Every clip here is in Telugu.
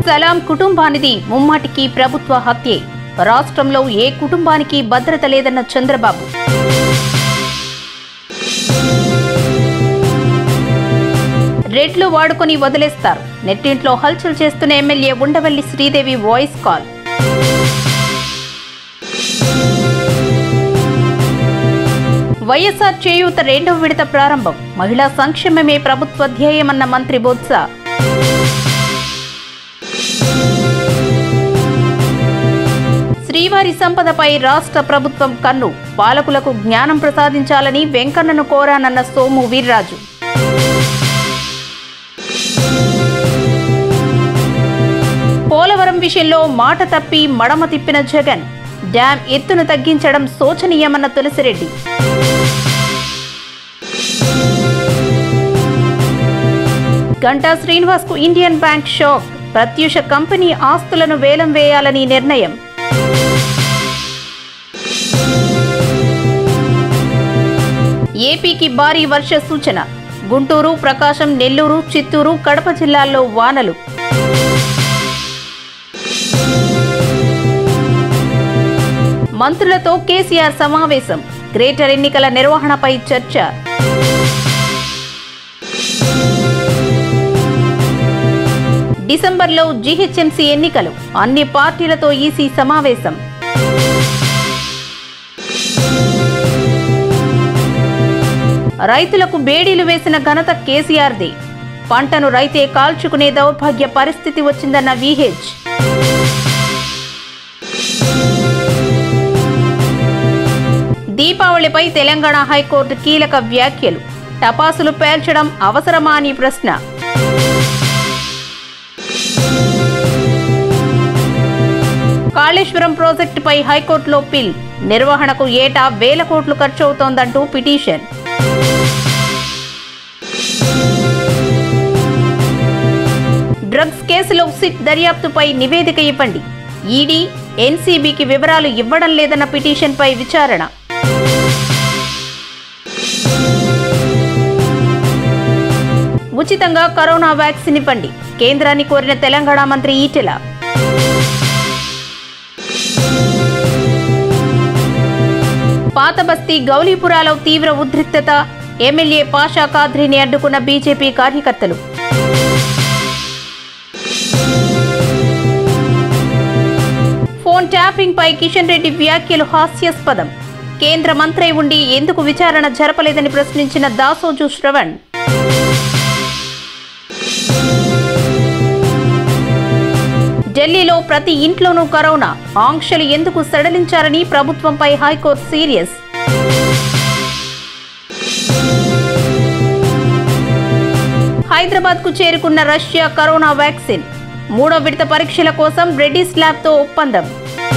సలాం కుటుంబానిది ముమ్మాటికి ప్రభుత్వ హత్యే రాష్ట్రంలో ఏ కుటుంబానికి భద్రత లేదన్న చంద్రబాబు రెడ్లు వాడుకొని వదిలేస్తారు నెట్టింట్లో హల్చల్ చేస్తున్న MLA Undavalli Sridevi voice call YSR Cheyutha రెండవ విడత ప్రారంభం మహిళా సంక్షేమమే ప్రభుత్వ ధ్యేయమన్న మంత్రి బొత్స శ్రీవారి సంపదపై రాష్ట్ర ప్రభుత్వం కన్ను పాలకులకు జ్ఞానం ప్రసాదించాలని వెంకన్నను కోరానన్న సోము వీర్రాజు పోలవరం విషయంలో మాట తప్పి మడమ తిప్పిన జగన్ డ్యాం ఎత్తును తగ్గించడం శోచనీయమన్న తులసిరెడ్డి గంటా శ్రీనివాస్ కు Indian bank shock Pratyusha company ఆస్తులను వేలం వేయాలని నిర్ణయం ఏపీకి భారీ వర్ష సూచన గుంటూరు ప్రకాశం నెల్లూరు చిత్తూరు కడప జిల్లాల్లో వానలు మంత్రులతో కేసీఆర్ సమావేశం గ్రేటర్ ఎన్నికల నిర్వహణపై చర్చ డిసెంబర్లో జీహెచ్ఎంసీ ఎన్నికలు అన్ని పార్టీలతో ఈసీ సమావేశం రైతులకు బేడీలు వేసిన ఘనత కేసీఆర్దే పంటను రైతే కాల్చుకునే దౌర్భాగ్య పరిస్థితి వచ్చిందన్న విహెచ్ దీపావళిపై తెలంగాణ హైకోర్టు కీలక వ్యాఖ్యలు టపాసులు పేల్చడం అవసరమా అని ప్రశ్న కాళేశ్వరం ప్రాజెక్టుపై హైకోర్టులో పిల్ నిర్వహణకు ఏటా వేల కోట్లు ఖర్చవుతోందంటూ పిటిషన్ డ్రగ్స్ కేసులో సిట్ దర్యాప్తుపై నివేదిక ఇవ్వండి ఈడీ ఎన్సీబీకి వివరాలు ఇవ్వడం లేదన్న పిటిషన్పై విచారణ ఉచితంగా కరోనా వ్యాక్సిన్ ఇవ్వండి కేంద్రాన్ని కోరిన తెలంగాణ మంత్రి ఈటెల పాత బస్తీ గౌలీపురాలో తీవ్ర ఉద్రిక్తత ఎమ్మెల్యే పాషా కాద్రిని అడ్డుకున్న బీజేపీ కార్యకర్తలు ఫోన్ ట్యాపింగ్ పై కిషన్ రెడ్డి వ్యాఖ్యలు హాస్యాస్పదం కేంద్ర మంత్రి ఉండి ఎందుకు విచారణ జరపలేదని ప్రశ్నించిన దాసోజు శ్రవణ్ ఢిల్లీలో ప్రతి ఇంట్లోనూ కరోనా ఆంక్షలు ఎందుకు సడలించారని ప్రభుత్వంపై హైకోర్టు సీరియస్ హైదరాబాద్ కు చేరుకున్న రష్యా కరోనా వ్యాక్సిన్ మూడో విడత పరీక్షల కోసం రెడ్డిస్ ల్యాబ్ తో ఒప్పందం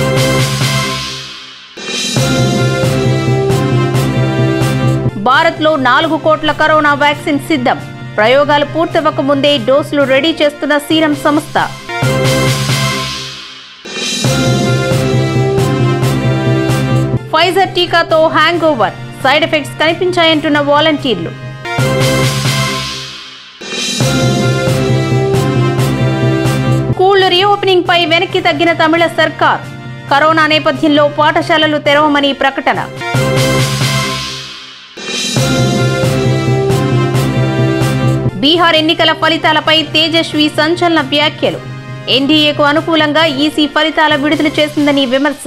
భారత్లో నాలుగు కోట్ల కరోనా వ్యాక్సిన్ సిద్ధం ప్రయోగాలు పూర్తవక ముందే డోసులు రెడీ చేస్తున్న సీరం సంస్థ ఫైజర్ టీకాతో హ్యాంగ్ ఓవర్ సైడ్ ఎఫెక్ట్స్ కనిపించాయంటున్న వాలంటీర్లు స్కూళ్లు రీఓపెనింగ్ పై వెనక్కి తగ్గిన తమిళ సర్కార్ కరోనా నేపథ్యంలో పాఠశాలలు తెరవమని ప్రకటన బీహార్ ఎన్నికల ఫలితాలపై తేజస్వి సంచలన వ్యాఖ్యలు ఎన్డీఏకు అనుకూలంగా ఈసీ ఫలితాల విడుదల చేసిందని విమర్శ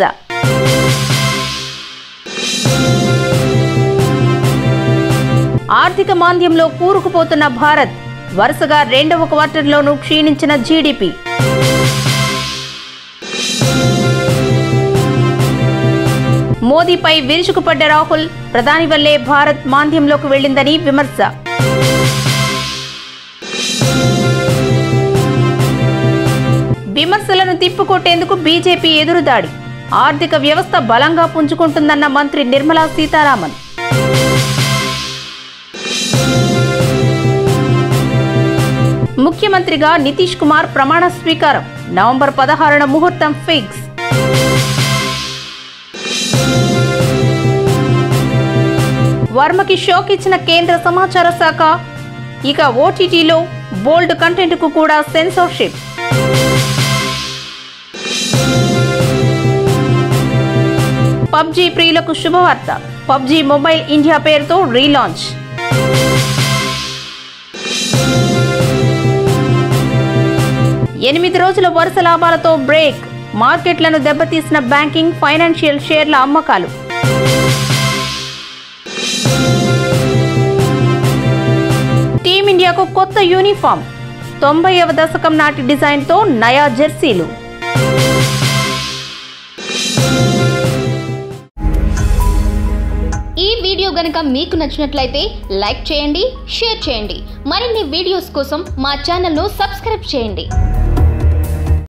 ఆర్థిక మాంద్యంలో కూరుకుపోతున్న భారత్ వరుసగా రెండవ క్వార్టర్లోనూ క్షీణించిన జీడిపి మోదీపై విరుచుకుపడ్డ రాహుల్ ప్రధాని వల్లే భారత్ మాంద్యంలోకి వెళ్లిందని విమర్శ విమర్శలను తిప్పుకొట్టేందుకు బీజేపీ ఎదురుదాడి ఆర్థిక వ్యవస్థ బలంగా పుంజుకుంటుందన్న మంత్రి నిర్మలా సీతారామన్ ముఖ్యమంత్రిగా నితీష్ కుమార్ ప్రమాణ స్వీకారం నవంబర్ పదహారున ముహూర్తం ఫిక్స్ వర్మకి షోక్ ఇచ్చిన కేంద్ర సమాచార శాఖ ఇక ఓటీటీలో బోల్డ్ కంటెంట్ కు కూడా సెన్సార్షిప్ పబ్జీ ప్రియులకు శుభవార్త పబ్జీ మొబైల్ ఇండియా పేరుతో రీలాంచ్ ఎనిమిది రోజుల వరుస లాభాలతో బ్రేక్ మార్కెట్లను దెబ్బతీసిన బ్యాంకింగ్ ఫైనాన్షియల్ షేర్ల అమ్మకాలు టీమిండియాకు కొత్త యూనిఫామ్ తొంభైవ దశకం నాటి డిజైన్తో నయా జెర్సీలు ఈ వీడియో గనుక మీకు నచ్చినట్లయితే లైక్ చేయండి షేర్ చేయండి మరిన్ని వీడియోస్ కోసం మా ఛానల్ను సబ్స్క్రైబ్ చేయండి